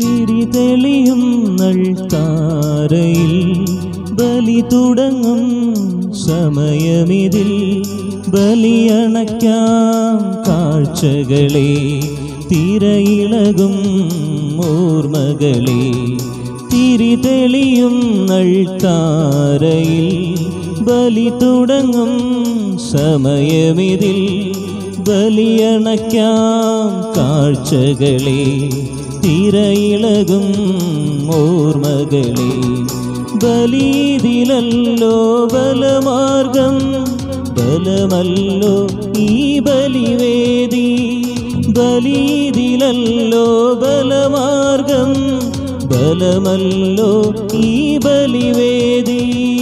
തിരിതെളിയും താരയിൽ ബലി തുടങ്ങും സമയമിതിൽ ബലിയണയ്ക്കാം കാഴ്ചകളെ തിരയിളകും ഓർമ്മകളെ തിരിതെളിയും താരയിൽ ബലി തുടങ്ങും സമയമിതിൽ ബലിയണയ്ക്കാം കാഴ്ചകളെ തിരയിളകും ഓർമ്മകളെ ബലീതിലല്ലോ ബലമാർഗം ബലമല്ലോ ഈ ബലിവേദി ബലീതിലല്ലോ ബലമാർഗം ബലമല്ലോ ഈ ബലിവേദി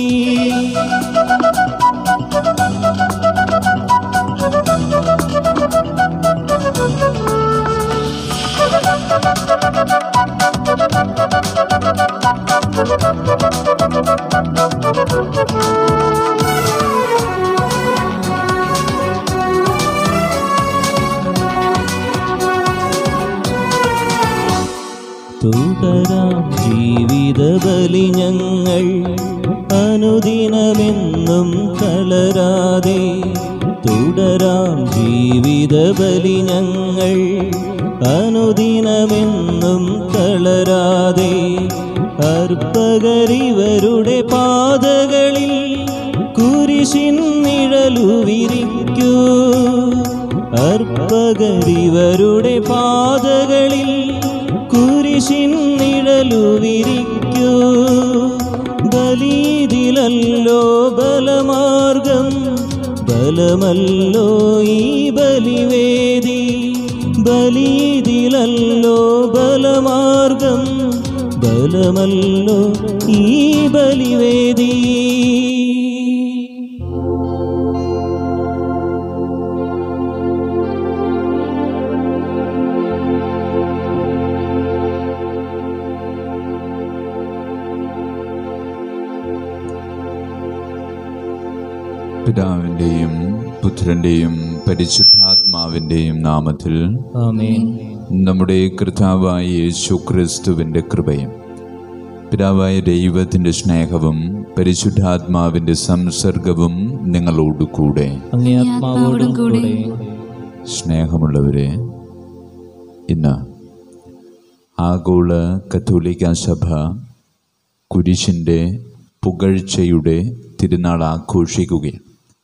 തുടരാം ജീവിത ബലി ഞങ്ങൾ അനുദിനമെന്നും തളരാതെ തുടരാം ജീവിത ബലി ഞങ്ങൾ അനുദിനമെന്നും തളരാതെ അർപ്പകരിവരുടെ പാതകളിൽ കുരിശിൻ നിഴലു വിരിക്കൂ അർപ്പകരിവരുടെ പാതകളിൽ കുരിശിൻ നിഴലു വിരിക്കൂ ബലീതിലല്ലോ ബലമാർഗം ബലമല്ലോ ഈ ബലിവേദി ബലീതിലല്ലോ ബലമാർഗം ബലമല്ലോ ഈ ബലിവേദി പിതാവിൻ്റെയും പുത്രൻ്റെയും പരിശുദ്ധാത്മാവിൻ്റെയും നാമത്തിൽ ആമേൻ നമ്മുടെ കർത്താവായ യേശു ക്രിസ്തുവിൻ്റെ കൃപയും പിതാവായ ദൈവത്തിൻ്റെ സ്നേഹവും പരിശുദ്ധാത്മാവിൻ്റെ സംസർഗവും നിങ്ങളോട് കൂടെ അങ്ങേ ആത്മാവോടും കൂടെ സ്നേഹമുള്ളവരെ ഇന്ന് ആഗോള കത്തോലിക്ക സഭ കുരിശിൻ്റെ പുകഴ്ചയുടെ തിരുനാൾ ആഘോഷിക്കുകയാണ്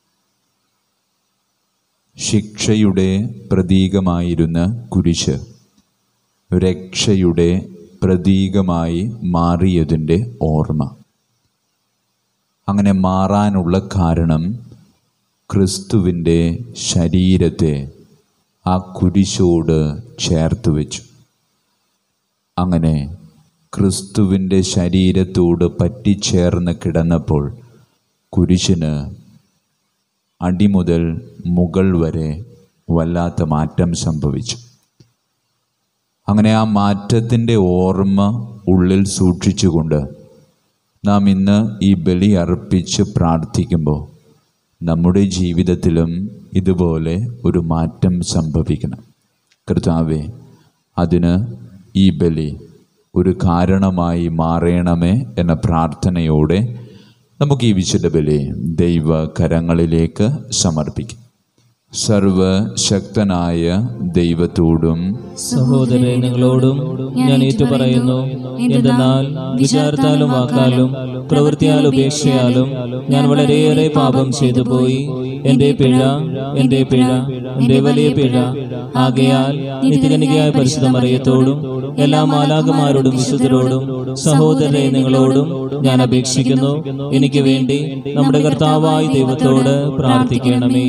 ശിക്ഷയുടെ പ്രതീകമായിരുന്ന കുരിശ് രക്ഷയുടെ പ്രതീകമായി മാറിയതിൻ്റെ ഓർമ്മ അങ്ങനെ മാറാനുള്ള കാരണം ക്രിസ്തുവിൻ്റെ ശരീരത്തെ ആ കുരിശോട് ചേർത്ത് വെച്ചു അങ്ങനെ ക്രിസ്തുവിൻ്റെ ശരീരത്തോട് പറ്റിച്ചേർന്ന് കിടന്നപ്പോൾ കുരിശിന് അടിമുതൽ മുകൾ വരെ വല്ലാത്ത മാറ്റം സംഭവിച്ചു അങ്ങനെ ആ മാറ്റത്തിൻ്റെ ഓർമ്മ ഉള്ളിൽ സൂക്ഷിച്ചുകൊണ്ട് നാം ഇന്ന് ഈ ബലി അർപ്പിച്ച് പ്രാർത്ഥിക്കുമ്പോൾ നമ്മുടെ ജീവിതത്തിലും ഇതുപോലെ ഒരു മാറ്റം സംഭവിക്കണം കർത്താവെ അതിന് ഈ ബലി ഒരു കാരണമായി മാറണമേ എന്ന പ്രാർത്ഥനയോടെ നമുക്ക് ഈ വിശുദ്ധ ബലി ദൈവ കരങ്ങളിലേക്ക് സമർപ്പിക്കാം സർവശക്തനായ ദൈവത്തോടും സഹോദരൻ നിങ്ങളോടും ഞാൻ ഏറ്റുപറയുന്നു എന്തെന്നാൽ വിചാരത്താലും വാക്കാലും പ്രവൃത്തിയാലും ഉപേക്ഷയാലും ഞാൻ വളരെയേറെ പാപം ചെയ്തു പോയി എന്റെ പിഴ എന്റെ പിഴ എന്റെ വലിയ പിഴ ആകയാൽ നിത്യകനികയായ പരിശുദ്ധ മറിയത്തോടും എല്ലാ മാലാകമാരോടും വിശുദ്ധരോടും സഹോദരനെ നിങ്ങളോടും ഞാൻ അപേക്ഷിക്കുന്നു എനിക്ക് വേണ്ടി നമ്മുടെ കർത്താവായ ദൈവത്തോട് പ്രാർത്ഥിക്കണമേ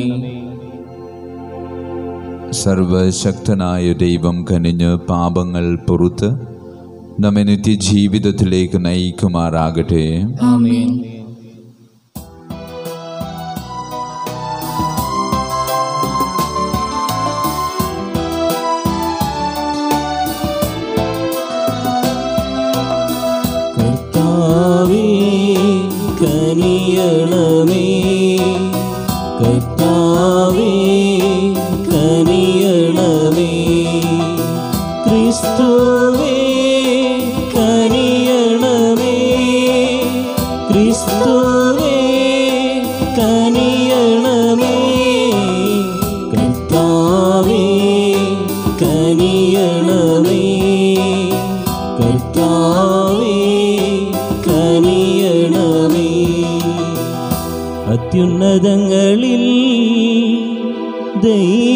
സർവശക്തനായ ദൈവം കനിഞ്ഞ് പാപങ്ങൾ പുറത്ത് നമ്മെ നിത്യജീവിതത്തിലേക്ക് നയിക്കുമാറാകട്ടെ ആമേൻ കർത്താവേ കനിയണമേ കർത്താവേ കനിയണമേ ക്രിസ്തുവേ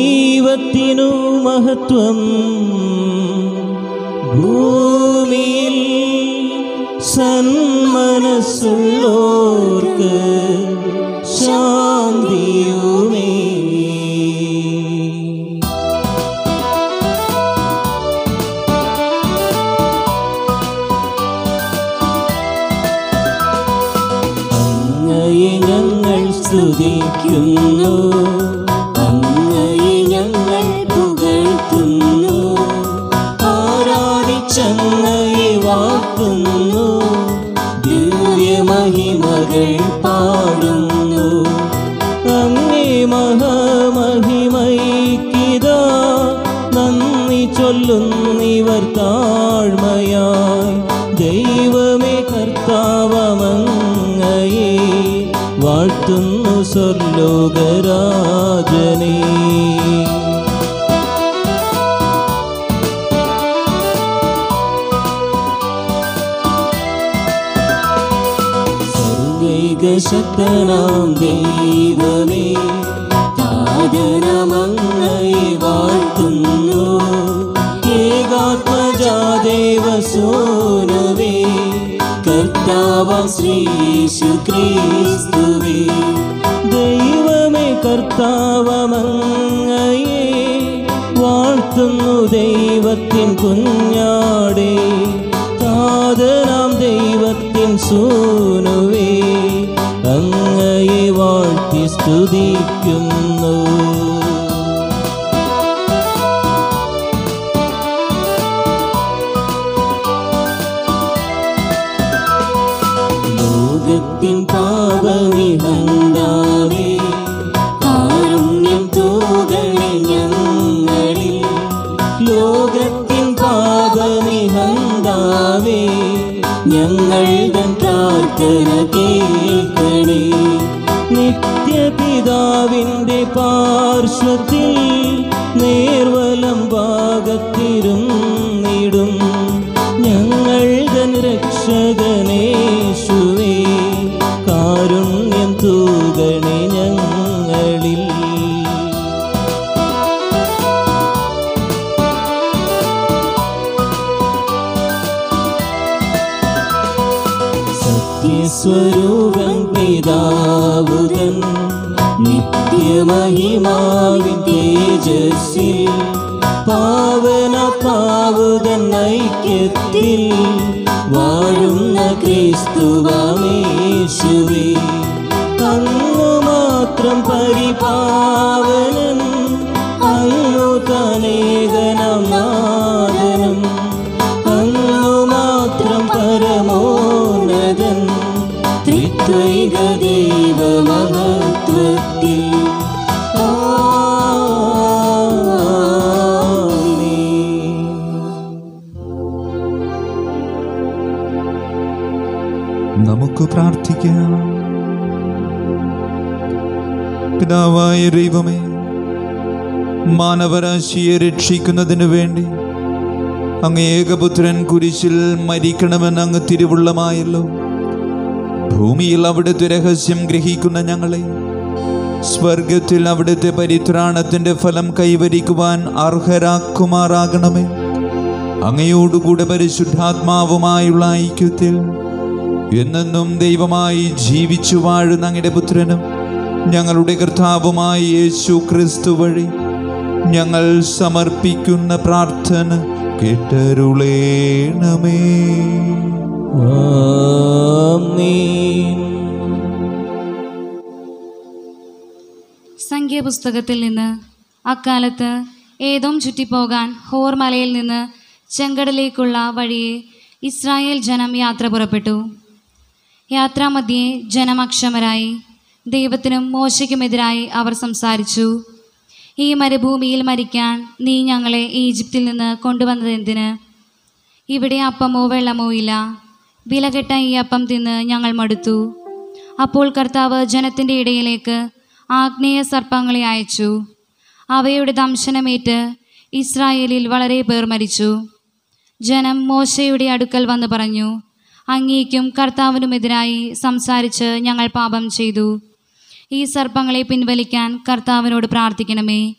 ദൈവത്തിനു മഹത്വം ഭൂമിയിൽ സന്മനസ്സുള്ളോർക്ക് ശാന്തിയുമേ അങ്ങയെ ഞങ്ങൾ സ്തുതിക്കുന്നു അങ്ങയെ ഞങ്ങൾ പുകഴ്ത്തുന്നു ആരാധിച്ചങ്ങയെ വാഴ്ത്തുന്നു ദിവ്യമഹിമകൾ പാടുന്നു അങ്ങേ മഹാമഹിമൈക്കിതാ നന്ദി ചൊല്ലുന്നിവർ താഴ്മയായി ദൈവമേ കർത്താവമങ്ങയെ വാഴ്ത്തുന്നു സ്വർലോകരാജനേ സർവേകശക്തനാം ദൈവമേ താജനമങ്ങയെ വാഴ്ത്തുന്നു ഏകാത്മജാദേവ സോനവേ കർത്താവാം ശ്രീശു ക്രിസ്തുവേ ദൈവമേ കർത്താവമങ്ങയെ വാഴ്ത്തുന്നു ദൈവത്തിൻ കുഞ്ഞാടേ താതനാം ദൈവത്തിൻ സൂനുവേ അങ്ങയെ വാഴ്ത്തി സ്തുതിക്കുന്നു ലോകത്തിൻ പാപവിഹന്താവേ കാരുണ്യം തൂകണേ ഞങ്ങളിൽ ലോകത്തിൻ പാപനിഹന്താവേ ഞങ്ങൾ തൻ പ്രാർത്ഥന കേൾക്കണേ നിത്യപിതാവിൻ്റെ പാർശ്വത്തിൽ നേർവലം ഭാഗത്തിരുന്നിടും ഞങ്ങൾ തൻ രക്ഷകനേശുവേ കാരുണ്യം തൂകണേ ഞങ്ങളിൽ സത്യസ്വരൂപൻ പിതാവുതൻ നിത്യമഹിമാവിൻ തേജസ്സിൽ പാവന പാവുതൻ ഐക്യത്തിൽ വാഴുന്ന ക്രിസ്തുവാമേശുവേ അങ്ങു മാത്രം പരിപാവനൻ അങ്ങു തനേകനം നാദനം അങ്ങു മാത്രം പരമോന്നതൻ ത്രിത്വൈക ദൈവ മഹത്വത്തിൽ ആമേൻ. നമുക്ക് പ്രാർത്ഥിക്കാം പിതാവായ ദൈവമേ മാനവരാശിയെ രക്ഷിക്കുന്നതിന് വേണ്ടി അങ്ങ് ഏകപുത്രൻ കുരിശിൽ മരിക്കണമെന്ന് അങ്ങ് തിരുവുള്ളമായല്ലോ ഭൂമിയിൽ അവിടുത്തെ രഹസ്യം ഗ്രഹിക്കുന്ന ഞങ്ങളെ സ്വർഗത്തിൽ അവിടുത്തെ പരിത്രാണത്തിന്റെ ഫലം കൈവരിക്കുവാൻ അർഹരാക്കുമാറാകണമേ അങ്ങയോടുകൂടെ പരിശുദ്ധാത്മാവുമായുള്ള ഐക്യത്തിൽ എന്നെന്നും ദൈവമായി ജീവിച്ചു വാഴുന്ന അങ്ങയുടെ പുത്രനും ഞങ്ങളുടെ കർത്താവുമായ യേശു ക്രിസ്തു വഴി ഞങ്ങൾ സമർപ്പിക്കുന്ന പ്രാർത്ഥന കേട്ടരുളേണമേ ആമേൻ സംഖ്യാപുസ്തകത്തിൽ നിന്ന് അക്കാലത്ത് ഏതോം ചുറ്റിപ്പോകാൻ ഹോർ മലയിൽ നിന്ന് ചെങ്കടലേക്കുള്ള വഴിയെ ഇസ്രായേൽ ജനം യാത്ര പുറപ്പെട്ടു യാത്രാമധ്യേ ജനം അക്ഷമരായി ദൈവത്തിനും മോശയ്ക്കുമെതിരായി അവർ സംസാരിച്ചു ഈ മരുഭൂമിയിൽ മരിക്കാൻ നീ ഞങ്ങളെ ഈജിപ്തിൽ നിന്ന് കൊണ്ടുവന്നതെന്തിന് ഇവിടെ അപ്പമോ വെള്ളമോ ഇല്ല വിലകെട്ട ഈ അപ്പം തിന്ന് ഞങ്ങൾ മടുത്തു അപ്പോൾ കർത്താവ് ജനത്തിൻ്റെ ഇടയിലേക്ക് ആഗ്നേയ സർപ്പങ്ങളെ അയച്ചു അവയുടെ ദംശനമേറ്റ് ഇസ്രായേലിൽ വളരെ പേർ മരിച്ചു ജനം മോശയുടെ അടുക്കൽ വന്ന് പറഞ്ഞു അങ്ങേക്കും കർത്താവിനുമെതിരായി സംസാരിച്ച് ഞങ്ങൾ പാപം ചെയ്തു ഈ സർപ്പങ്ങളെ പിൻവലിക്കാൻ കർത്താവിനോട് പ്രാർത്ഥിക്കണമേ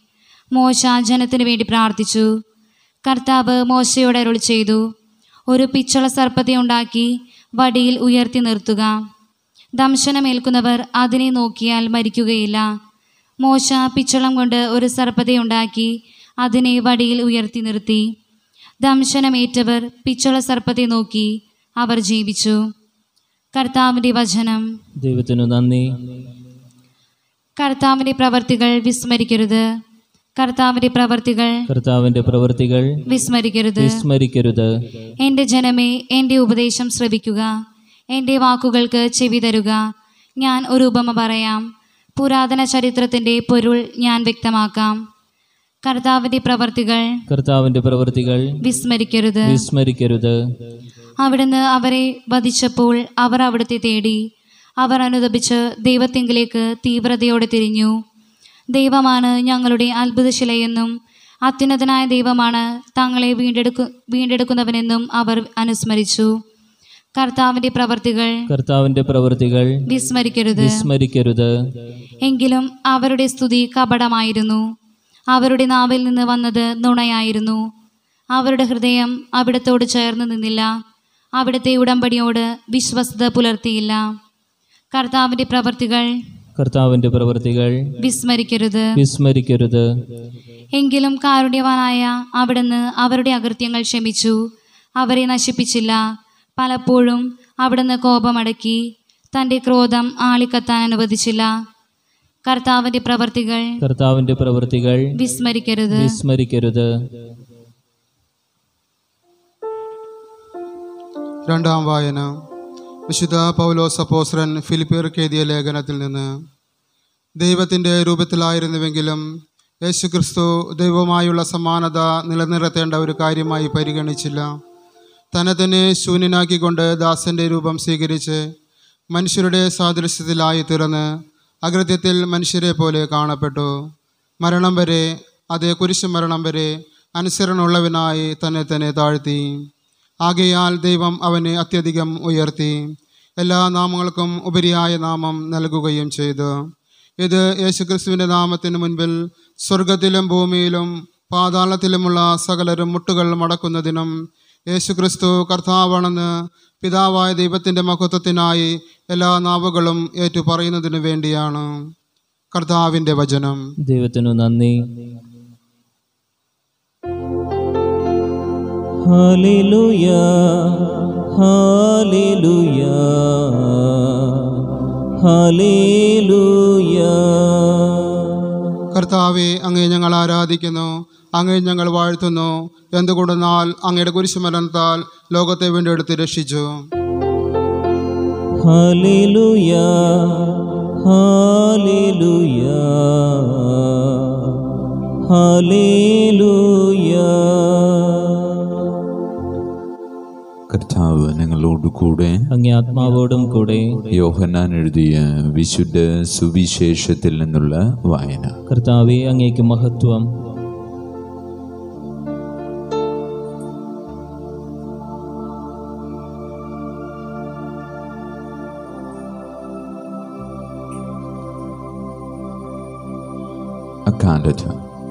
മോശ ജനത്തിനു വേണ്ടി പ്രാർത്ഥിച്ചു കർത്താവ് മോശയോട് അരുൾ ചെയ്തു ഒരു പിച്ചള സർപ്പത്തെ ഉണ്ടാക്കി വടിയിൽ ഉയർത്തി നിർത്തുക ദംശനമേൽക്കുന്നവർ അതിനെ നോക്കിയാൽ മരിക്കുകയില്ല മോശ പിച്ചളം കൊണ്ട് ഒരു സർപ്പത്തെ ഉണ്ടാക്കി അതിനെ വടിയിൽ ഉയർത്തി നിർത്തി ദംശനമേറ്റവർ പിച്ചള സർപ്പത്തെ നോക്കി അവർ ജീവിച്ചു കർത്താവിൻ്റെ വചനം ദൈവത്തിനു നന്ദി കർത്താവിൻ്റെ പ്രവർത്തികൾ വിസ്മരിക്കരുത് കർത്താവിൻ്റെ പ്രവർത്തികൾ കർത്താവിന്റെ പ്രവൃത്തികൾ വിസ്മരിക്കരുത് വിസ്മരിക്കരുത് എൻ്റെ ജനമേ എൻ്റെ ഉപദേശം ശ്രവിക്കുക എൻ്റെ വാക്കുകൾക്ക് ചെവി തരുക ഞാൻ ഒരു ഉപമ പറയാം പുരാതന ചരിത്രത്തിൻ്റെ പൊരുൾ ഞാൻ വ്യക്തമാക്കാം കർത്താവിൻ്റെ പ്രവർത്തികൾ കർത്താവിന്റെ പ്രവൃത്തികൾ വിസ്മരിക്കരുത് വിസ്മരിക്കരുത് അവിടുന്ന് അവരെ വധിച്ചപ്പോൾ അവർ അവിടുത്തെ തേടി അവർ അനുദപിച്ച് ദൈവത്തിങ്കിലേക്ക് തീവ്രതയോടെ തിരിഞ്ഞു ദൈവമാണ് ഞങ്ങളുടെ അത്ഭുതശിലയെന്നും അത്യുന്നതനായ ദൈവമാണ് തങ്ങളെ വീണ്ടെടുക്കു വീണ്ടെടുക്കുന്നവനെന്നും അവർ അനുസ്മരിച്ചു കർത്താവിൻ്റെ പ്രവർത്തികൾ കർത്താവിന്റെ പ്രവൃത്തികൾ വിസ്മരിക്കരുത് വിസ്മരിക്കരുത് എങ്കിലും അവരുടെ സ്തുതി കപടമായിരുന്നു അവരുടെ നാവിൽ നിന്ന് വന്നത് നുണയായിരുന്നു അവരുടെ ഹൃദയം അവിടത്തോട് ചേർന്ന് നിന്നില്ല അവിടുത്തെ ഉടമ്പടിയോട് വിശ്വസ്തത പുലർത്തിയില്ല കർത്താവിൻ്റെ പ്രവർത്തികൾ കർത്താവിന്റെ പ്രവൃത്തികൾ വിസ്മരിക്കരുത് വിസ്മരിക്കരുത് എങ്കിലും കാരുണ്യവാനായ അവിടുന്ന് അവരുടെ അകൃത്യങ്ങൾ ക്ഷമിച്ചു അവരെ നശിപ്പിച്ചില്ല പലപ്പോഴും അവിടുന്ന് കോപമടക്കി തൻ്റെ ക്രോധം ആളിക്കത്താൻ അനുവദിച്ചില്ല കർത്താവിൻ്റെ പ്രവർത്തികൾ കർത്താവിന്റെ പ്രവൃത്തികൾ വിസ്മരിക്കരുത് വിസ്മരിക്കരുത് രണ്ടാം വായന വിശുദ്ധ പൗലോസ് അപ്പോസ്രൻ ഫിലിപ്പിയർക്ക് എഴുതിയ ലേഖനത്തിൽ നിന്ന് ദൈവത്തിൻ്റെ രൂപത്തിലായിരുന്നുവെങ്കിലും യേശുക്രിസ്തു ദൈവവുമായുള്ള സമാനത നിലനിർത്തേണ്ട ഒരു കാര്യമായി പരിഗണിച്ചില്ല തന്നെ തന്നെ ശൂന്യനാക്കിക്കൊണ്ട് ദാസൻ്റെ രൂപം സ്വീകരിച്ച് മനുഷ്യരുടെ സാദൃശ്യത്തിലായി തീർന്ന് അകൃത്യത്തിൽ മനുഷ്യരെ പോലെ കാണപ്പെട്ടു മരണം വരെ അതേ കുരിശു മരണം വരെ അനുസരണമുള്ളവനായി തന്നെ തന്നെ താഴ്ത്തി ആകയാൽ ദൈവം അവനെ അത്യധികം ഉയർത്തി എല്ലാ നാമങ്ങൾക്കും ഉപരിയായ നാമം നൽകുകയും ചെയ്തു ഇത് യേശുക്രിസ്തുവിൻ്റെ നാമത്തിന് മുൻപിൽ സ്വർഗത്തിലും ഭൂമിയിലും പാതാളത്തിലുമുള്ള സകലരും മുട്ടുകൾ മടക്കുന്നതിനും യേശുക്രിസ്തു കർത്താവാണെന്ന് പിതാവായ ദൈവത്തിൻ്റെ മഹത്വത്തിനായി എല്ലാ നാവുകളും ഏറ്റു പറയുന്നതിനു വേണ്ടിയാണ് കർത്താവിൻ്റെ വചനം ദൈവത്തിനു നന്ദി ഹാലേലൂയ ഹാലേലൂയ ഹാലേലൂയ കർത്താവെ അങ്ങേ ഞങ്ങൾ ആരാധിക്കുന്നു അങ്ങേ ഞങ്ങൾ വാഴ്ത്തുന്നു എന്തുകൊണ്ടെന്നാൽ അങ്ങയുടെ കുരിശുമരണത്താൽ ലോകത്തെ വീണ്ടെടുത്ത് രക്ഷിച്ചു ഹാലേലൂയ ഹാലേലൂയ ഹാലേലൂയ കർത്താവ് നിങ്ങളോട് കൂടെ അങ്ങേ ആത്മാവോടും കൂടെ യോഹന്നാൻ എഴുതിയ വിശുദ്ധ സുവിശേഷത്തിൽ നിന്നുള്ള വായന കർത്താവെ അങ്ങേക്ക് മഹത്വം അക്കാലത്ത്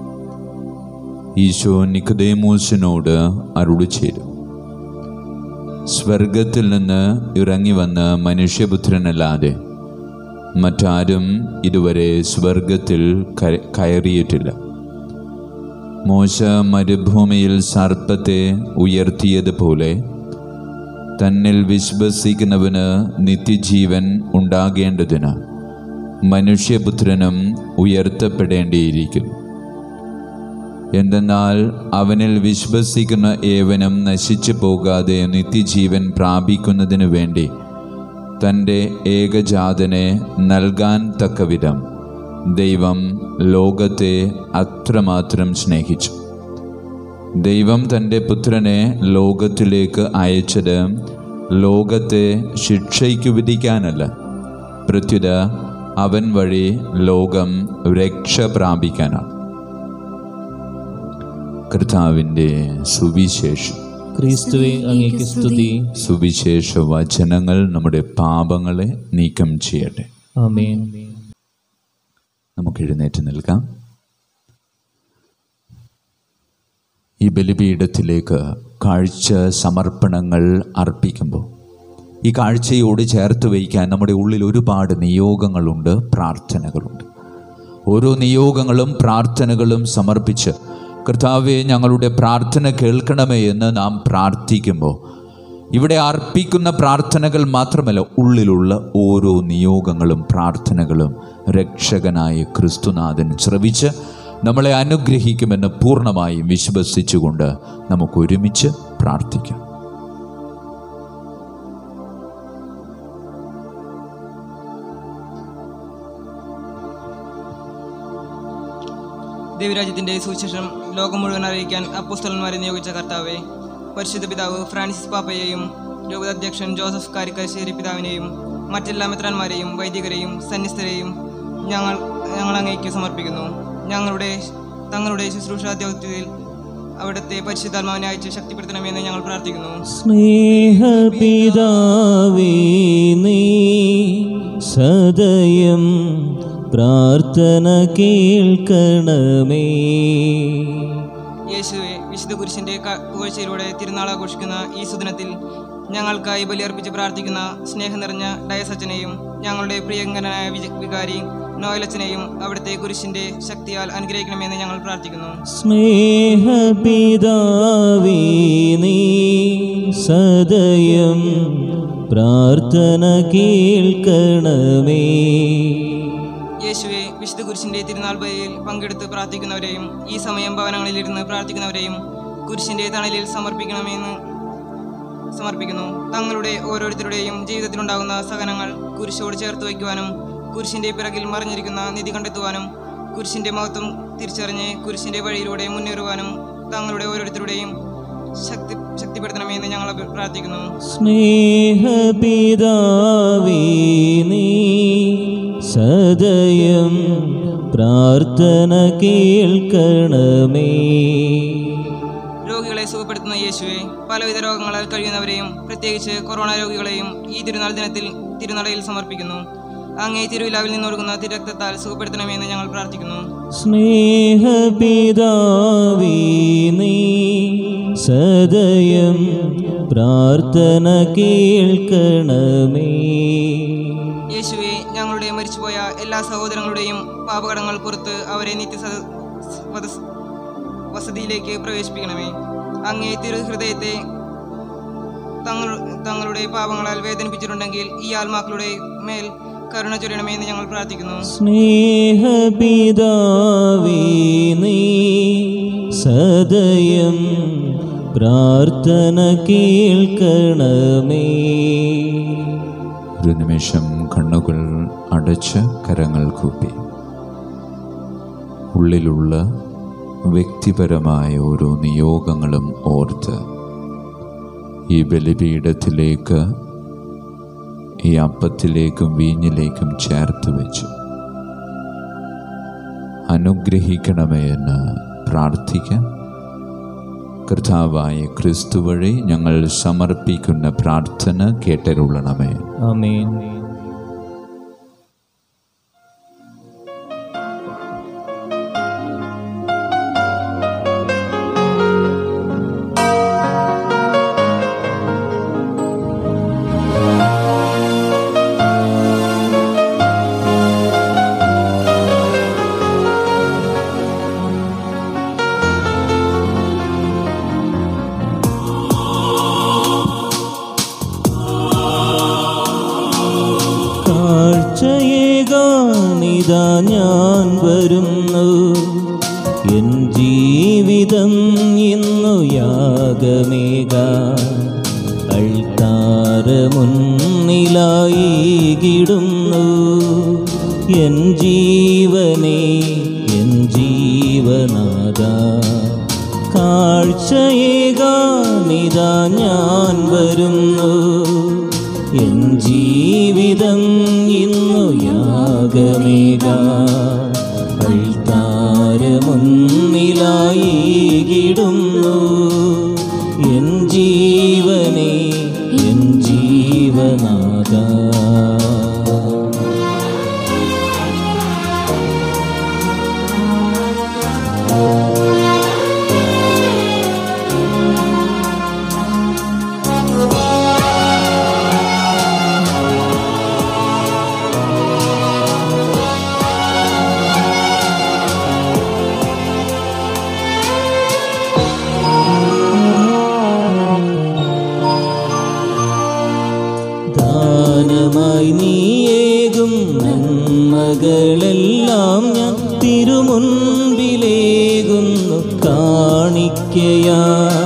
ഈശോ നിക്കതേമോസിനോട് അരുളി ചെയ്തു സ്വർഗത്തിൽ നിന്ന് ഇറങ്ങി വന്ന മനുഷ്യപുത്രനല്ലാതെ മറ്റാരും ഇതുവരെ സ്വർഗത്തിൽ കയ- കയറിയിട്ടില്ല മോശ മരുഭൂമിയിൽ സർപ്പത്തെ ഉയർത്തിയതുപോലെ തന്നിൽ വിശ്വസിക്കുന്നവന് നിത്യജീവൻ ഉണ്ടാകേണ്ടതിന് മനുഷ്യപുത്രനും ഉയർത്തപ്പെടേണ്ടിയിരിക്കുന്നു എന്തെന്നാൽ അവനിൽ വിശ്വസിക്കുന്ന ഏവനും നശിച്ചു പോകാതെ നിത്യജീവൻ പ്രാപിക്കുന്നതിനു വേണ്ടി തൻ്റെ ഏകജാതനെ നൽകാൻ തക്കവിധം ദൈവം ലോകത്തെ അത്രമാത്രം സ്നേഹിച്ചു ദൈവം തൻ്റെ പുത്രനെ ലോകത്തിലേക്ക് അയച്ചത് ലോകത്തെ ശിക്ഷയ്ക്ക് വിധിക്കാനല്ല പ്രത്യുത അവൻ വഴി ലോകം രക്ഷ പ്രാപിക്കാനാണ് കർത്താവിൻ്റെ സുവിശേഷം ക്രിസ്തുവെ അങ്ങേക്ക് സ്തുതി സുവിശേഷ വചനങ്ങൾ നമ്മുടെ പാപങ്ങളെ നീക്കം ചെയ്യട്ടെ ആമേൻ നമുക്ക് എഴുന്നേറ്റ് നിൽക്കാം ഈ ബലിപീഠത്തിലേക്ക് കാഴ്ച സമർപ്പണങ്ങൾ അർപ്പിക്കുമ്പോൾ ഈ കാഴ്ചയോട് ചേർത്ത് വയ്ക്കാൻ നമ്മുടെ ഉള്ളിൽ ഒരുപാട് നിയോഗങ്ങളുണ്ട് പ്രാർത്ഥനകളുണ്ട് ഓരോ നിയോഗങ്ങളും പ്രാർത്ഥനകളും സമർപ്പിച്ച് കർത്താവെ ഞങ്ങളുടെ പ്രാർത്ഥന കേൾക്കണമേ എന്ന് നാം പ്രാർത്ഥിക്കുമ്പോൾ ഇവിടെ അർപ്പിക്കുന്ന പ്രാർത്ഥനകൾ മാത്രമല്ല ഉള്ളിലുള്ള ഓരോ നിയോഗങ്ങളും പ്രാർത്ഥനകളും രക്ഷകനായ ക്രിസ്തുനാഥൻ ശ്രവിച്ച് നമ്മളെ അനുഗ്രഹിക്കുമെന്ന് പൂർണ്ണമായും വിശ്വസിച്ചുകൊണ്ട് നമുക്ക് ഒരുമിച്ച് പ്രാർത്ഥിക്കാം ദൈവരാജ്യത്തിന്റെ സുവിശേഷം ലോകം മുഴുവൻ അറിയിക്കാൻ അപ്പോസ്തലന്മാരെ നിയോഗിച്ച കർത്താവെ പരിശുദ്ധ പിതാവ് ഫ്രാൻസിസ് പാപ്പയെയും രൂപതാധ്യക്ഷൻ ജോസഫ് കാരിക്കാശ്ശേരി പിതാവിനെയും മറ്റെല്ലാ മിത്രന്മാരെയും വൈദികരെയും സന്യസ്തരെയും ഞങ്ങൾ ഞങ്ങൾ അങ്ങേക്ക് സമർപ്പിക്കുന്നു ഞങ്ങളുടെ തങ്ങളുടെ ശുശ്രൂഷ ദൗത്യത്തിൽ അവിടുത്തെ പരിശുദ്ധാത്മാവിനെ അയച്ച് ശക്തിപ്പെടുത്തണമെന്ന് ഞങ്ങൾ പ്രാർത്ഥിക്കുന്നു സ്നേഹപിതാവേ നീ സദയം പ്രാർത്ഥന കേൾക്കണമേ യേശുവെ വിശുദ്ധ കുരിശിന്റെ ക- പുകഴ്ചയിലൂടെ തിരുനാൾ ആഘോഷിക്കുന്ന ഈ സുദിനത്തിൽ ഞങ്ങൾക്കായി ബലിയർപ്പിച്ച് പ്രാർത്ഥിക്കുന്ന സ്നേഹം നിറഞ്ഞ ഡയസച്ചനെയും ഞങ്ങളുടെ പ്രിയങ്കരനായ വിജ- വികാരി നോയലച്ചനെയും അവിടുത്തെ കുരിശിന്റെ ശക്തിയാൽ അനുഗ്രഹിക്കണമെന്ന് ഞങ്ങൾ പ്രാർത്ഥിക്കുന്നു സ്നേഹപിതാവേ നീ സദയം പ്രാർത്ഥന കേൾക്കണമേ യേശുവെ വിശുദ്ധ കുരിശിന്റെ തിരുനാൾ ബലിയിൽ പങ്കെടുത്ത് പ്രാർത്ഥിക്കുന്നവരെയും ഈ സമയം ഭവനങ്ങളിലിരുന്ന് പ്രാർത്ഥിക്കുന്നവരെയും കുരിശിന്റെ തണലിൽ സമർപ്പിക്കണമെന്ന് സമർപ്പിക്കുന്നു തങ്ങളുടെ ഓരോരുത്തരുടെയും ജീവിതത്തിലുണ്ടാകുന്ന സഹനങ്ങൾ കുരിശോട് ചേർത്ത് വയ്ക്കുവാനും കുരിശിന്റെ പിറകിൽ മറിഞ്ഞിരിക്കുന്ന നിധി കണ്ടെത്തുവാനും കുരിശിന്റെ മഹത്വം തിരിച്ചറിഞ്ഞ് കുരിശിന്റെ വഴിയിലൂടെ മുന്നേറുവാനും തങ്ങളുടെ ഓരോരുത്തരുടെയും ശക്തി ശക്തിപ്പെടുത്തണമെന്ന് ഞങ്ങൾ അഭി- പ്രാർത്ഥിക്കുന്നു സ്നേഹപിതാവേ നീ സദയം പ്രാർത്ഥന കേൾക്കണമേ രോഗികളെ സുഖപ്പെടുത്തുന്ന യേശുവെ പലവിധ രോഗങ്ങളാൽ കഴിയുന്നവരെയും പ്രത്യേകിച്ച് കൊറോണ രോഗികളെയും ഈ തിരുനാൾ ദിനത്തിൽ തിരുനടയിൽ സമർപ്പിക്കുന്നു അങ്ങേ തിരുവിലാവിൽ നിന്നൊഴുകുന്ന തിരക്തത്താൽ സുഖപ്പെടുത്തണമെന്ന് ഞങ്ങൾ പ്രാർത്ഥിക്കുന്നു സ്നേഹപിതാവേ നീ സദയം പ്രാർത്ഥന കേൾക്കണമേ യേശുവെ ഞങ്ങളുടെ മരിച്ചുപോയ എല്ലാ സഹോദരങ്ങളുടെയും പാപകടങ്ങൾ പുറത്ത് അവരെ നിത്യ വസതിയിലേക്ക് പ്രവേശിപ്പിക്കണമേ അങ്ങേ തിരുഹൃദയത്തെ തങ്ങൾ തങ്ങളുടെ പാപങ്ങളാൽ വേദനിപ്പിച്ചിട്ടുണ്ടെങ്കിൽ ഈ ആത്മാക്കളുടെ മേൽ കരുണ ചൊല്ലണമേ എന്ന് ഞങ്ങൾ പ്രാർത്ഥിക്കുന്നു സ്നേഹപിതാവേ നീ സദയം പ്രാർത്ഥന കേൾക്കണമേ ഒരു നിമിഷം കണ്ണുകൾ അടച്ച് കരങ്ങൾ കൂപ്പി ഉള്ളിലുള്ള വ്യക്തിപരമായ ഓരോ നിയോഗങ്ങളും ഓർത്ത് ഈ ബലിപീഠത്തിലേക്ക് ഈ അപ്പത്തിലേക്കും വീഞ്ഞിലേക്കും ചേർത്ത് വെച്ച് അനുഗ്രഹിക്കണമേ എന്ന് പ്രാർത്ഥിക്കാം കർത്താവായ ക്രിസ്തു വഴി ഞങ്ങൾ സമർപ്പിക്കുന്ന പ്രാർത്ഥന കേട്ടരുള്ളണമേ ആമേൻ കാഴ്ചയേകാനിതാ ഞാൻ വരുന്നു എൻ ജീവിതം ഇന്നു യാഗമേക അൾത്താര മുന്നിലായി കിടുന്നു എൻ ജീവനെ എൻ ജീവനാഥ കാഴ്ചയേകാനിതാ ഞാൻ വരുന്നു എൻ ജീവിതം ഇന്നു യാഗമേക അൾത്താര മുന്നിലായി കിടുന്നു എൻ ജീവനെ എൻ ജീവനാഥ നീയേകുന്നു കാണിക്കയാ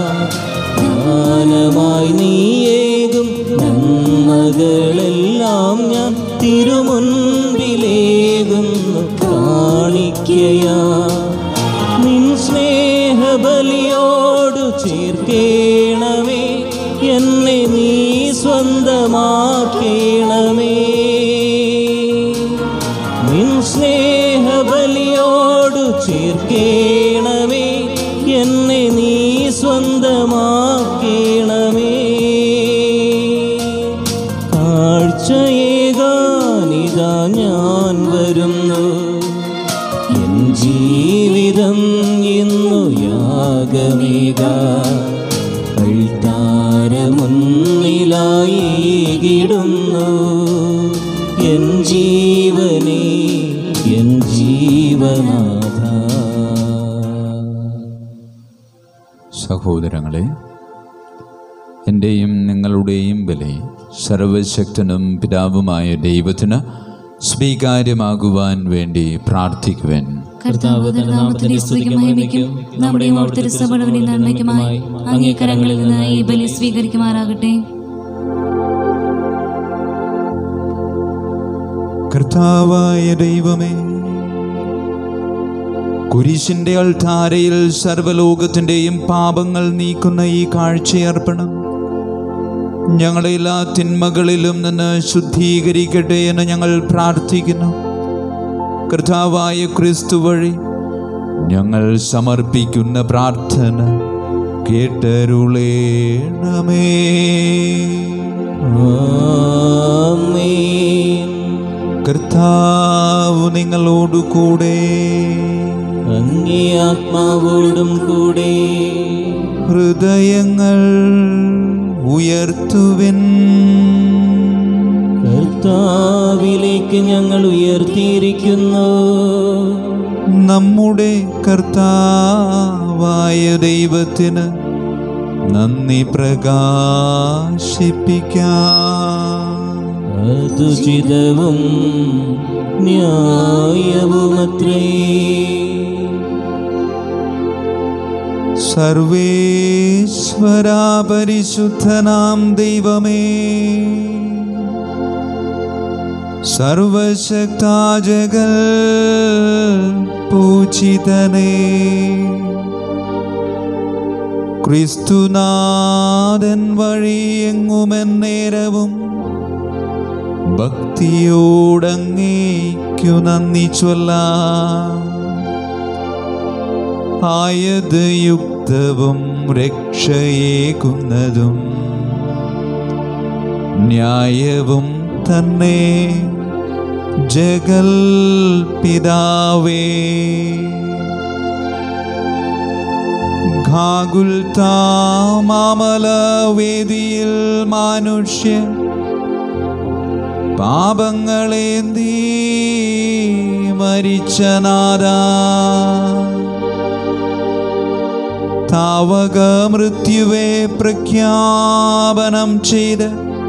ദാനമായി നീയേകും നന്മകളെല്ലാം ഞാൻ തിരുമുൻപിലേകുന്നു കാണിക്കയാ നിൻ സ്നേഹബലിയോടു ചേർക്കേണമേ എന്നെ നീ സ്വന്തമാക്കേണമേ നിൻ സ്നേഹബലിയോടു ചേർക്കേണമേ എന്നെ നീ സ്വന്തമാക്കേണമേ കാഴ്ചയേകാനിതാ ഞാൻ വരുന്നു എൻ ജീവിതം ഇന്നു യാഗമേക കഴുത്താരമുന്നിലായിടുന്നു എൻ ജീവനേ എൻ ജീവനാഥ സഹോദരങ്ങളെ എൻ്റെയും നിങ്ങളുടെയും ബലി സർവശക്തനും പിതാവുമായ ദൈവത്തിന് സ്വീകാര്യമാകുവാൻ വേണ്ടി പ്രാർത്ഥിക്കുവാൻ കർത്താവ് തന്റെ നാമത്തിന്റെ സ്തുതിക്കും മഹിമയ്ക്കും നമ്മുടെയും അവിടുത്തെ സഭയുടെ നന്മയ്ക്കുമായി അംഗീകാരങ്ങളിൽ നിന്ന് ഈ ബലി സ്വീകരിക്കുമാറാകട്ടെ കർത്താവായ ദൈവമേ കുരിശിന്റെ അൾത്താരയിൽ സർവലോകത്തിൻ്റെയും പാപങ്ങൾ നീക്കുന്ന ഈ കാഴ്ചയർപ്പണം ഞങ്ങളെ എല്ലാ തിന്മകളിലും നിന്ന് ശുദ്ധീകരിക്കട്ടെ എന്ന് ഞങ്ങൾ പ്രാർത്ഥിക്കുന്നു കർത്താവായ ക്രിസ്തു വഴി ഞങ്ങൾ സമർപ്പിക്കുന്ന പ്രാർത്ഥന കേട്ടരുളേണമേ ആമേൻ കർത്താവ് നിങ്ങളോടു കൂടെ അങ്ങേ ആത്മാവോടും കൂടെ ഹൃദയങ്ങൾ ഉയർത്തുവിൻ കർത്താവിലേക്ക് ഞങ്ങൾ ഉയർത്തിയിരിക്കുന്നു നമ്മുടെ കർത്താവായ ദൈവത്തിന് നന്ദി പ്രകാശിപ്പിക്കാം അതുചിതവും ന്യായവുമത്രേ സർവേശ്വരാ പരിശുദ്ധനാം ദൈവമേ സർവശക്താജകൾ പൂജിതനേ ക്രിസ്തുനാഥൻ വഴി എങ്ങുമെന്നേരവും ഭക്തിയോടങ്ങേക്കു നന്ദി ചൊല്ലാം ആയത് യുക്തവും രക്ഷയേകുന്നതും ന്യായവും തന്നെ ജഗൽ പിതാവേ ഘാഗുൽ താമാമല വേദിയിൽ മാനുഷ്യ പാപങ്ങളേന്തി മരിച്ചനാദാ താവക മൃത്യുവെ പ്രഖ്യാപനം ചെയ്ത്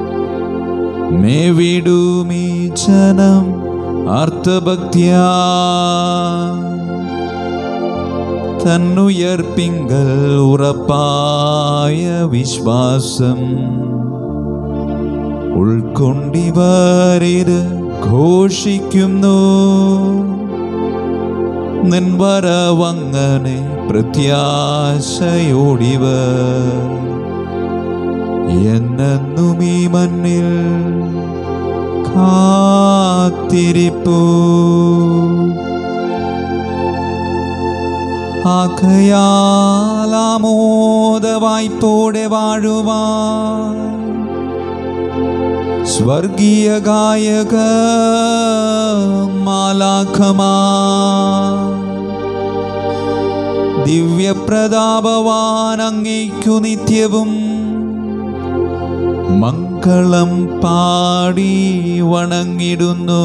മേവിടുമീ ജനം അർത്ഥഭക്തിയാ തന്നുയർപ്പിങ്കൽ ഉറപ്പായ വിശ്വാസം ഉൾക്കൊണ്ടിവരിത് ഘോഷിക്കുന്നു നിൻവരവങ്ങനെ പ്രത്യാശയോടിവ എന്നെന്നും ഈ മണ്ണിൽ കാത്തിരിപ്പൂ ആകയാലാമോദ വായ്പോടെ വാഴുവാൻ സ്വർഗീയ ഗായക മാലാഖമാ ദിവ്യപ്രതാപവാൻ അങ്ങേക്കു നിത്യവും മംഗളം പാടി വണങ്ങിടുന്നു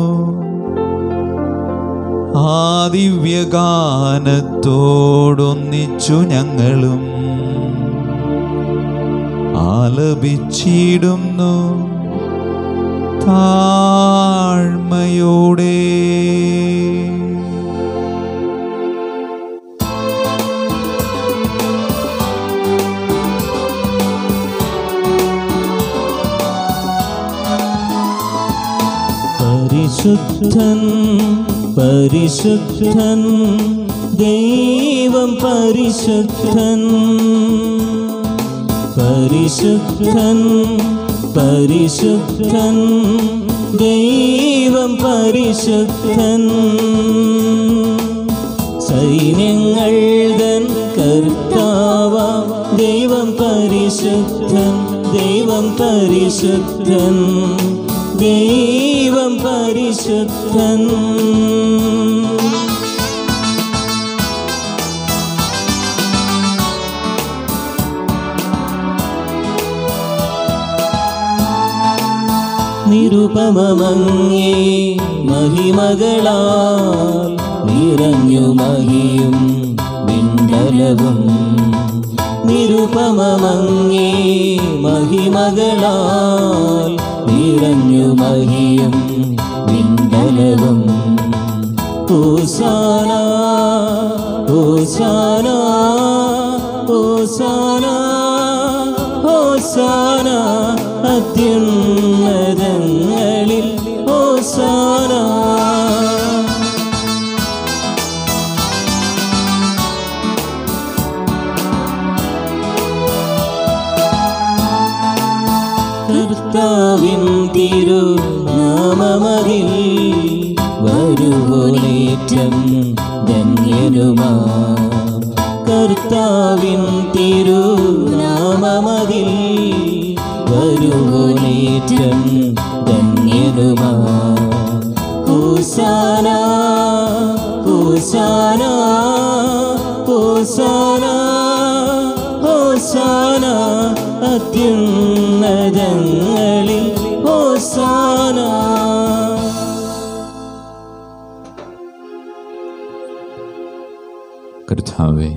ആ ദിവ്യഗാനത്തോടൊന്നിച്ചു ഞങ്ങളും ആലപിച്ചിടുന്നു താഴ്മയോടെ പരിശുദ്ധൻ പരിശുദ്ധൻ ദൈവം പരിശുദ്ധൻ പരിശുദ്ധൻ പരിശുദ്ധൻ ദൈവം പരിശുദ്ധൻ സൈന്യങ്ങൾ തൻ കർത്താവ ദൈവം പരിശുദ്ധൻ ദൈവം പരിശുദ്ധൻ ദൈവം പരിശുദ്ധൻ നിരുപമങ്ങേ മഹിമകളാൽ നിറഞ്ഞു മഹിയും വിണ്ടലവും നിരുപമങ്ങേ മഹിമകളാൽ നിറഞ്ഞു മഹിയും വിണ്ടലവും ഓസാന ഓസാന ഓസാന ഓസാന അത്യുന്നതങ്ങളിൽ ഓസാന കർത്താവിൻ തിരുനാമമതിൽ വരുവോനേറ്റം ധന്യനുമാ കർത്താവിൻ തിരുനാമമതിൽ വരുവോനേറ്റം ധന്യനുമാ ഹോസാന ഹോസാന ഹോസാന ഹോസാന അത്യുന്നതങ്ങളിൽ ഹോസാന കർത്താവെ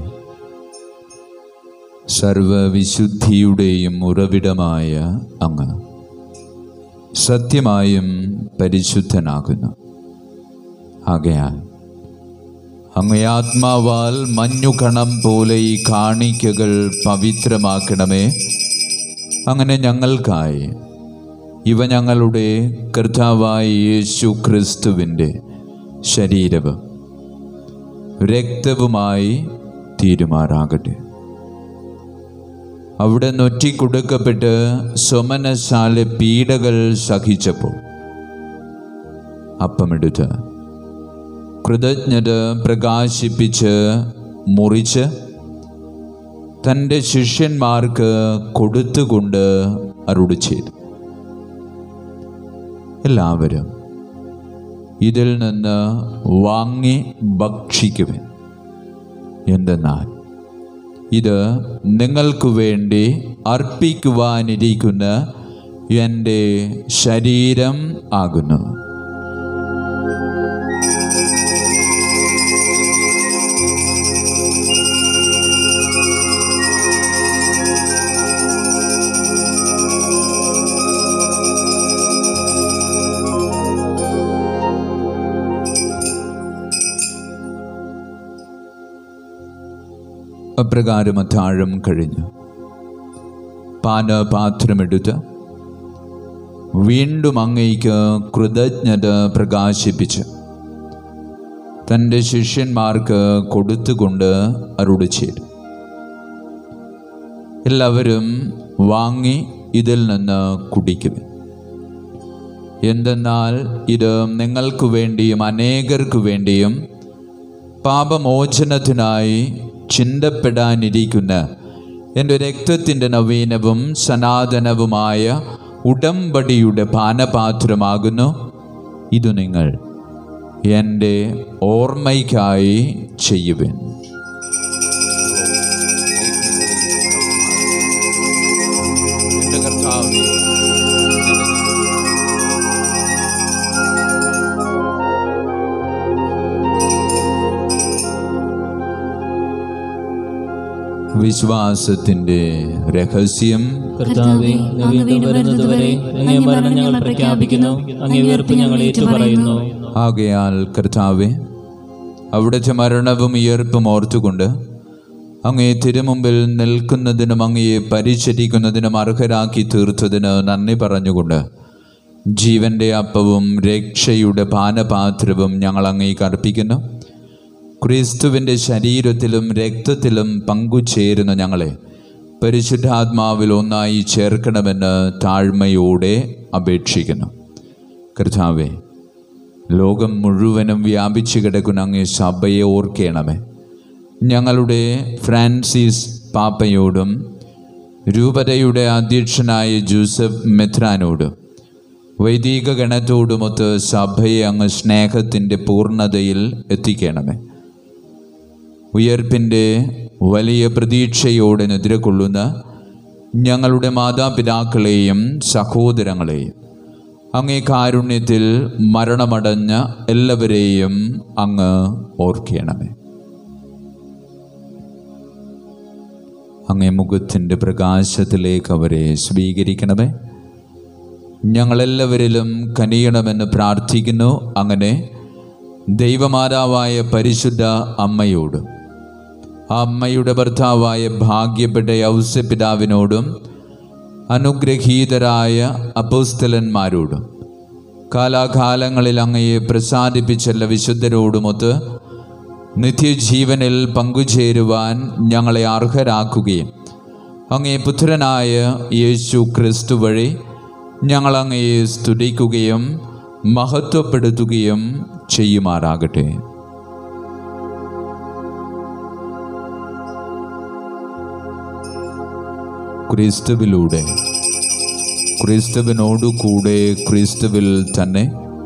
സർവവിശുദ്ധിയുടെയും ഉറവിടമായ അങ്ങ് സത്യമായും പരിശുദ്ധനാകുന്നു ആകയാൽ അങ്ങേ ആത്മാവാൽ മഞ്ഞുകണം പോലെ ഈ കാണിക്കകൾ പവിത്രമാക്കണമേ അങ്ങനെ ഞങ്ങൾക്കായി ഇവ ഞങ്ങളുടെ കർത്താവായ യേശു ക്രിസ്തുവിൻ്റെ ശരീരവും രക്തവുമായി തീരുമാറാകട്ടെ അവിടെ നൊറ്റിക്കൊടുക്കപ്പെട്ട് സ്വമനശാല പീഡകൾ സഹിച്ചപ്പോൾ അപ്പമെടുത്ത് കൃതജ്ഞത പ്രകാശിപ്പിച്ച് മുറിച്ച് തൻ്റെ ശിഷ്യന്മാർക്ക് കൊടുത്തുകൊണ്ട് അരുളി ചെയ്തു എല്ലാവരും ഇതിൽ നിന്ന് വാങ്ങി ഭക്ഷിക്കുവൻ എന്തെന്നാൽ ഇത് നിങ്ങൾക്ക് വേണ്ടി അർപ്പിക്കുവാനിരിക്കുന്ന എൻ്റെ ശരീരം ആകുന്നു അപ്രകാരം അത്താഴം കഴിഞ്ഞു പാനപാത്രമെടുത്ത് വീണ്ടും അങ്ങയ്ക്ക് കൃതജ്ഞത പ്രകാശിപ്പിച്ച് തൻ്റെ ശിഷ്യന്മാർക്ക് കൊടുത്തുകൊണ്ട് അരുളി ചെയ്തു എല്ലാവരും വാങ്ങി ഇതിൽ നിന്ന് കുടിക്കുവിൻ എന്തെന്നാൽ ഇത് നിങ്ങൾക്ക് വേണ്ടിയും അനേകർക്ക് വേണ്ടിയും പാപമോചനത്തിനായി ചിന്തപ്പെടാനിരിക്കുന്ന എൻ്റെ രക്തത്തിൻ്റെ നവീനവും സനാതനവുമായ ഉടമ്പടിയുടെ പാനപാത്രമാകുന്നു ഇത് നിങ്ങൾ എൻ്റെ ഓർമ്മയ്ക്കായി ചെയ്യുവിൻ എൻ്റെ കർത്താവേ വിശ്വാസത്തിൻ്റെ രഹസ്യം കർത്താവെ അങ്ങ് വീണ്ടും വരുന്നതുവരെ അങ്ങേ മരണം ഞങ്ങൾ പ്രഖ്യാപിക്കുന്നു അങ്ങേ വെറുപ്പ് ഞങ്ങൾ ഏറ്റുപറയുന്നു ആകയാൽ കർത്താവെ അവിടുത്തെ മരണവും ഉയർപ്പും ഓർത്തുകൊണ്ട് അങ്ങേ തിരുമുമ്പിൽ നിൽക്കുന്നതിനും അങ്ങയെ പരിചരിക്കുന്നതിനും അർഹരാക്കി തീർത്തതിന് നന്ദി പറഞ്ഞുകൊണ്ട് ജീവന്റെ അപ്പവും രക്ഷയുടെ പാനപാത്രവും ഞങ്ങൾ അങ്ങേക്ക് അർപ്പിക്കുന്നു ക്രിസ്തുവിൻ്റെ ശരീരത്തിലും രക്തത്തിലും പങ്കുചേരുന്ന ഞങ്ങളെ പരിശുദ്ധാത്മാവിൽ ഒന്നായി ചേർക്കണമെന്ന് താഴ്മയോടെ അപേക്ഷിക്കുന്നു കർത്താവെ ലോകം മുഴുവനും വ്യാപിച്ചു കിടക്കുന്ന അങ്ങേ സഭയെ ഓർക്കണമേ ഞങ്ങളുടെ ഫ്രാൻസിസ് പാപ്പയോടും രൂപതയുടെ അധ്യക്ഷനായ ജോസഫ് മെത്രാനോടും വൈദിക ഗണത്തോടുമൊത്ത് സഭയെ അങ്ങ് സ്നേഹത്തിൻ്റെ പൂർണ്ണതയിൽ എത്തിക്കണമേ ഉയർപ്പിൻ്റെ വലിയ പ്രതീക്ഷയോടെ നിദ്രകൊള്ളുന്ന ഞങ്ങളുടെ മാതാപിതാക്കളെയും സഹോദരങ്ങളെയും അങ്ങേ കാരുണ്യത്തിൽ മരണമടഞ്ഞ എല്ലാവരെയും അങ്ങ് ഓർക്കണമേ അങ്ങേ മുഖത്തിൻ്റെ പ്രകാശത്തിലേക്ക് അവരെ സ്വീകരിക്കണമേ ഞങ്ങളെല്ലാവരിലും കനിയണമെന്ന് പ്രാർത്ഥിക്കുന്നു അങ്ങനെ ദൈവമാതാവായ പരിശുദ്ധ അമ്മയോടും ആ അമ്മയുടെ ഭർത്താവായ ഭാഗ്യപ്പെട്ട ഔസ്യപിതാവിനോടും അനുഗ്രഹീതരായ അപ്പോസ്തലന്മാരോടും കാലാകാലങ്ങളിൽ അങ്ങയെ പ്രസാദിപ്പിച്ചല്ല വിശുദ്ധരോടുമൊത്ത് നിത്യജീവനിൽ പങ്കുചേരുവാൻ ഞങ്ങളെ അർഹരാക്കുകയും അങ്ങേ പുത്രനായ യേശു ക്രിസ്തു വഴി ഞങ്ങൾ അങ്ങയെ സ്തുതിക്കുകയും മഹത്വപ്പെടുത്തുകയും ചെയ്യുമാറാകട്ടെ ക്രിസ്തുവിലൂടെ ക്രിസ്തുവിനോടുകൂടെ ക്രിസ്തുവിൽ തന്നെ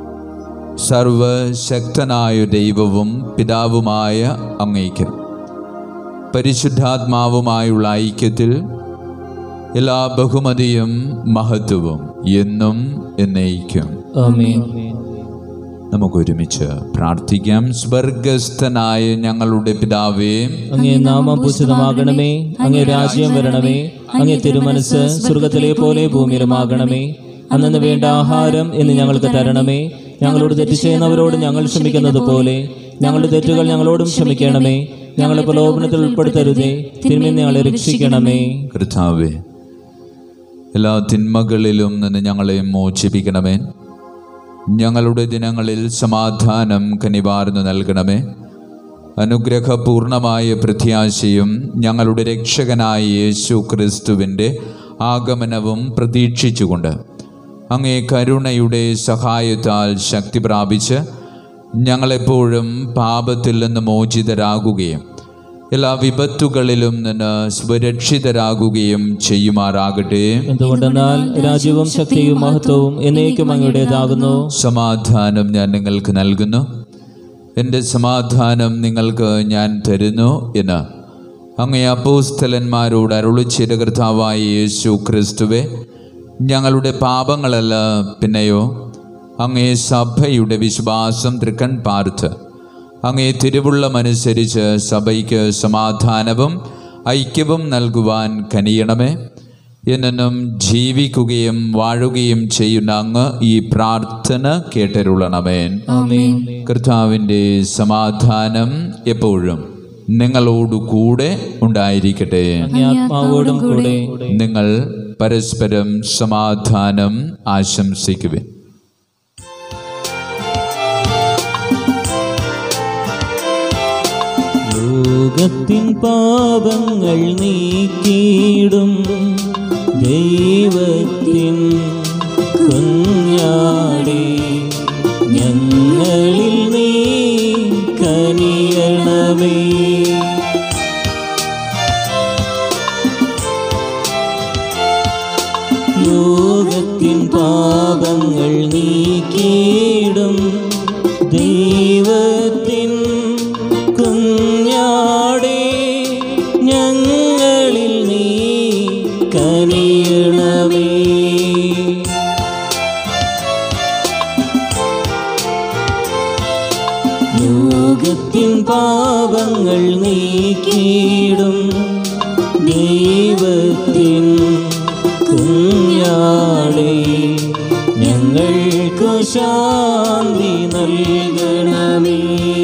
സർവശക്തനായ ദൈവവും പിതാവുമായ അങ്ങയ്ക്ക് പരിശുദ്ധാത്മാവുമായുള്ള ഐക്യത്തിൽ എല്ലാ ബഹുമതിയും മഹത്വവും എന്നും എന്നയിക്കും ആമേൻ നമുക്ക് ഒരുമിച്ച് പ്രാർത്ഥിക്കാം സ്വർഗസ്ഥനായ ഞങ്ങളുടെ പിതാവേ അങ്ങേ നാമം പൂജിതമാകണമേ അങ്ങേ രാജ്യം വരണമേ അങ്ങേ തിരുമനസ് സ്വർഗത്തിലെ പോലെ ഭൂമിയിലുമാകണമേ അന്നു വേണ്ട ആഹാരം എന്ന് ഞങ്ങൾക്ക് തരണമേ ഞങ്ങളോട് തെറ്റ് ചെയ്യുന്നവരോട് ഞങ്ങൾ ക്ഷമിക്കുന്നത് പോലെ ഞങ്ങളുടെ തെറ്റുകൾ ഞങ്ങളോടും ക്ഷമിക്കണമേ ഞങ്ങളെ പ്രലോഭനത്തിൽ ഉൾപ്പെടുത്തരുതേ തിന്മയിൽ ഞങ്ങളെ രക്ഷിക്കണമേ കർത്താവേ എല്ലാ തിന്മകളിലും നിന്ന് ഞങ്ങളെ മോചിപ്പിക്കണമേ ഞങ്ങളുടെ ദിനങ്ങളിൽ സമാധാനം കനിവാർന്നു നൽകണമേ അനുഗ്രഹപൂർണമായ പ്രത്യാശയും ഞങ്ങളുടെ രക്ഷകനായ യേശു ക്രിസ്തുവിൻ്റെ ആഗമനവും പ്രതീക്ഷിച്ചുകൊണ്ട് അങ്ങേ കരുണയുടെ സഹായത്താൽ ശക്തി പ്രാപിച്ച് ഞങ്ങളെപ്പോഴും പാപത്തിൽ നിന്ന് മോചിതരാകുകയും എല്ലാ വിപത്തുകളിലും നിന്ന് സുരക്ഷിതരാകുകയും ചെയ്യുമാറാകട്ടെ എന്തുകൊണ്ടെന്നാൽ രാജ്യവും ശക്തിയും മഹത്വവും എന്നേക്കും അങ്ങയുടേതാകുന്നു സമാധാനം ഞാൻ നിങ്ങൾക്ക് നൽകുന്നു എൻ്റെ സമാധാനം നിങ്ങൾക്ക് ഞാൻ തരുന്നു എന്ന് അങ്ങേ അപ്പോസ്തലന്മാരോട് അരുളിച്ചിര കർത്താവായ യേശു ക്രിസ്തുവെ ഞങ്ങളുടെ പാപങ്ങളല്ല പിന്നെയോ അങ്ങേ സഭയുടെ വിശ്വാസം തൃക്കൺ പാർത്ത് അങ്ങേ തിരുവുള്ളമനുസരിച്ച് സഭയ്ക്ക് സമാധാനവും ഐക്യവും നൽകുവാൻ കനിയണമേ എന്നും ജീവിക്കുകയും വാഴുകയും ചെയ്യുന്ന അങ്ങ് ഈ പ്രാർത്ഥന കേട്ടരുളണമേൻ ആമേൻ കർത്താവിൻ്റെ സമാധാനം എപ്പോഴും നിങ്ങളോടു കൂടെ ഉണ്ടായിരിക്കട്ടെ അങ്ങേ ആത്മാവോടും കൂടെ നിങ്ങൾ പരസ്പരം സമാധാനം ആശംസിക്കുവിൻ ലോകത്തിൻ പാപങ്ങൾ നീക്കിയിടും ദൈവത്തിൻ കുഞ്ഞാടി ഞങ്ങളിൽ നീ കനിയണമേ ലോകത്തിൻ പാപങ്ങൾ നീക്കിയിടും ദൈവത്തിൻ കുഞ്ഞാടേ ഞങ്ങളിൽ നീ കനിയണമേ ലോകത്തിൻ പാപങ്ങൾ നീക്കിയിടും ദൈവത്തിൻ കുഞ്ഞാടേ ഞങ്ങൾക്കു ശാന്തി നൽകണമേ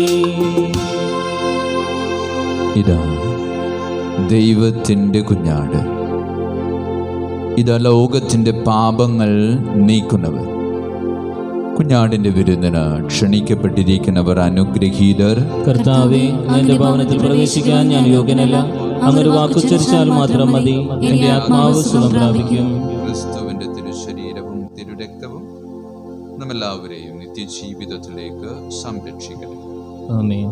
ഇതാ ദൈവത്തിൻ്റെ കുഞ്ഞാട് ഇതാ ലോകത്തിൻ്റെ പാപങ്ങൾ നീക്കുന്നവൻ കുഞ്ഞാടിൻ്റെ വിരുന്നിന് ക്ഷണിക്കപ്പെട്ടിരിക്കുന്നവർ അനുഗ്രഹീതർ കർത്താവെ എന്റെ ഭവനത്തിൽ പ്രവേശിക്കാൻ ഞാൻ യോഗ്യനല്ല അങ്ങൊരു വാക്കുച്ചരിച്ചാൽ മാത്രം മതി എന്റെ ആത്മാവ് സുഖം പ്രാപിക്കും ക്രിസ്തുവിൻ്റെ തിരുശരീരവും തിരുരക്തവും നമ്മെല്ലാവരെയും നിത്യജീവിതത്തിലേക്ക് സംരക്ഷിക്കട്ടെ ആമേൻ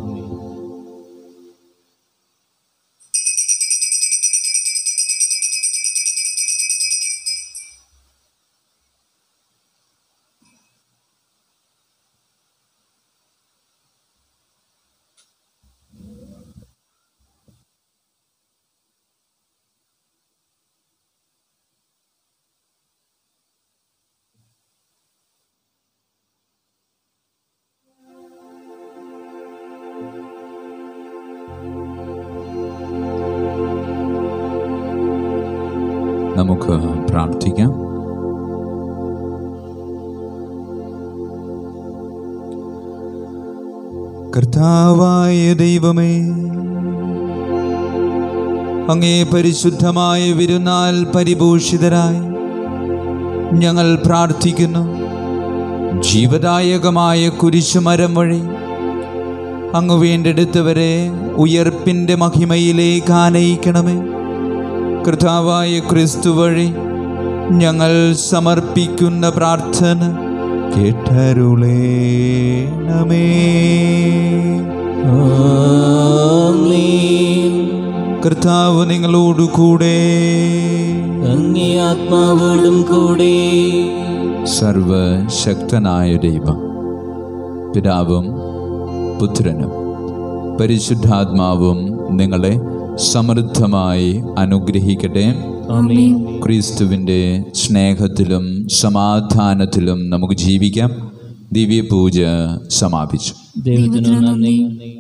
നമുക്ക് പ്രാർത്ഥിക്കാം കർത്താവായ ദൈവമേ അങ്ങേ പരിശുദ്ധമായ വിരുന്നാൽ പരിഭൂഷിതരായി ഞങ്ങൾ പ്രാർത്ഥിക്കുന്നു ജീവദായകമായ കുരിശുമരം വഴി അങ്ങ് വീണ്ടെടുത്തവരെ ഉയർപ്പിൻ്റെ മഹിമയിലേക്ക് ആനയിക്കണമേ കർത്താവായ ക്രിസ്തു വഴി ഞങ്ങൾ സമർപ്പിക്കുന്ന പ്രാർത്ഥന കേട്ടരുളേണമേ ആമേൻ. കർത്താവ് നിങ്ങളോടു കൂടെ അങ്ങേ ആത്മാവോടും കൂടെ സർവശക്തനായ ദൈവം പിതാവും പുത്രനും പരിശുദ്ധാത്മാവും നിങ്ങളെ സമൃദ്ധമായി അനുഗ്രഹിക്കട്ടെ ആമേൻ ക്രിസ്തുവിൻ്റെ സ്നേഹത്തിലും സമാധാനത്തിലും നമുക്ക് ജീവിക്കാം ദിവ്യപൂജ സമാപിച്ചു ദൈവത്തിനു നന്ദി